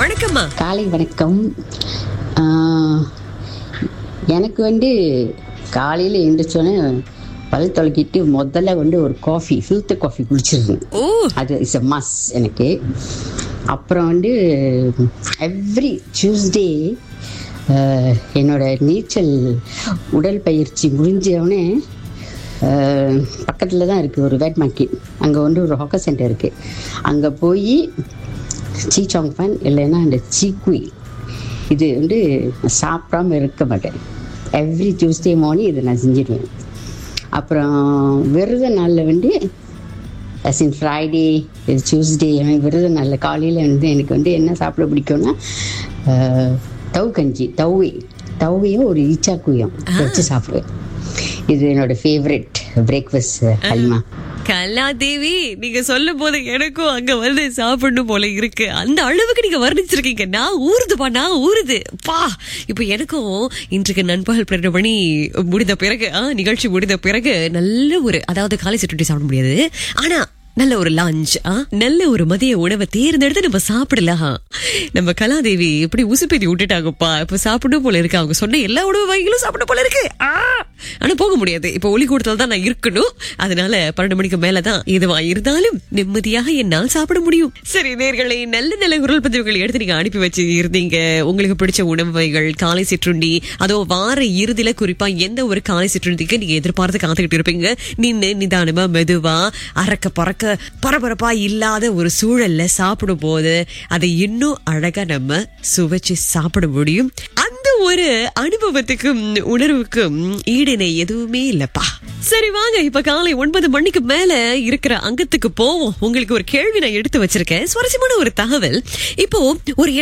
வணக்கம்மா காலை வணக்கம் ஆஹ், எனக்கு வந்து காலையில் எழுந்திரிச்சோன்னே பல் தொலைக்கிட்டு முதல்ல வந்து ஒரு காஃபி ஃபில்டர் காஃபி குடிச்சிருந்தேன் ஓ அது இஸ் அ மஸ் எனக்கு அப்புறம் வந்து எவ்ரி டியூஸ்டே என்னோட நீச்சல் உடல் பயிற்சி முடிஞ்சவொடனே பக்கத்தில் தான் இருக்குது ஒரு வேட் மார்க்கெட் அங்கே வந்து ஒரு ஹாக்கர் சென்டர் இருக்குது அங்கே போய் சீச்சாங் ஃபன் இல்லைன்னா அந்த சீக்குய் இது வந்து நான் சாப்பிடாம இருக்க மாட்டேன் எவ்ரி டியூஸ்டே மார்னிங் இதை நான் செஞ்சிடுவேன் அப்புறம் விரத நாளில் வந்து அஸ் இன் ஃப்ரைடே டியூஸ்டே விரத நாளில் காலையில் வந்து எனக்கு வந்து என்ன சாப்பிட பிடிக்கும்னா அஹ், தவு கஞ்சி தவ்வை தவ்வையும் ஒரு ஈச்சாக்குயும் வச்சு சாப்பிடுவேன் இது என்னோட ஃபேவரட் பிரேக்ஃபாஸ்ட் ஹலிமா கலாதேவி நீங்க சொல்லும் போது எனக்கும் அங்க வந்து சாப்பிடணும் போல இருக்கு அந்த அளவுக்கு நீங்க வர்ணிச்சிருக்கீங்க நான் ஊறுதுப்பா நான் ஊறுது பா இப்ப எனக்கும் இன்றைக்கு நண்பகல் பன்னெண்டு மணி முடிந்த பிறகு ஆ, நிகழ்ச்சி முடிந்த பிறகு நல்ல ஒரு அதாவது காலை சிற்றுண்டி சாப்பிட முடியாது ஆனா நல்ல ஒரு லஞ்ச் நல்ல ஒரு மதிய உணவை தேர்ந்தெடுத்து நம்ம சாப்பிடலாம் நம்ம கலாதேவி இப்படி உசுப்பேத்தி விட்டுட்டாங்கப்பா இப்ப சாப்பிடணும் போல இருக்கு அவங்க சொன்ன எல்லா உணவு வகைகளும் சாப்பிட போல இருக்கு ஆ! ஆனா போக முடியாது இப்ப ஒளி கூடத்துல தான் நான் இருக்கணும் அதனால பன்னெண்டு மணிக்கு மேலதான் எதுவா இருந்தாலும் நிம்மதியாக என்னால் சாப்பிட முடியும் சரி நேர்களை நல்ல நல்ல குரல் பதிவுகள் எடுத்து நீங்க அனுப்பி வச்சு இருந்தீங்க உங்களுக்கு பிடிச்ச உணவு வகைகள் காலை சிற்றுண்டி அதோ வார இறுதியில குறிப்பா எந்த ஒரு காலை சிற்றுண்டிக்கு நீங்க எதிர்பார்த்து காத்துக்கிட்டு இருப்பீங்க நின்னு நிதானமா மெதுவா அறக்க பறக்க பரபரப்பா இல்லாத ஒரு சூழல்ல சாப்பிடும் போது அதை இன்னும் அழகா நம்ம சுவைச்சு சாப்பிட முடியும் அந்த ஒரு அனுபவத்துக்கும் உணர்வுக்கும் ஈடிணை எதுவுமே இல்லப்பா சரி வாங்க இப்ப காலை ஒன்பது மணிக்கு மேல இருக்கிற அங்கத்துக்கு போவோம் உங்களுக்கு ஒரு கேள்வி நான் எடுத்து வச்சிருக்கேன் சுவாரஸ்யமான ஒரு தகவல் இப்போ ஒரு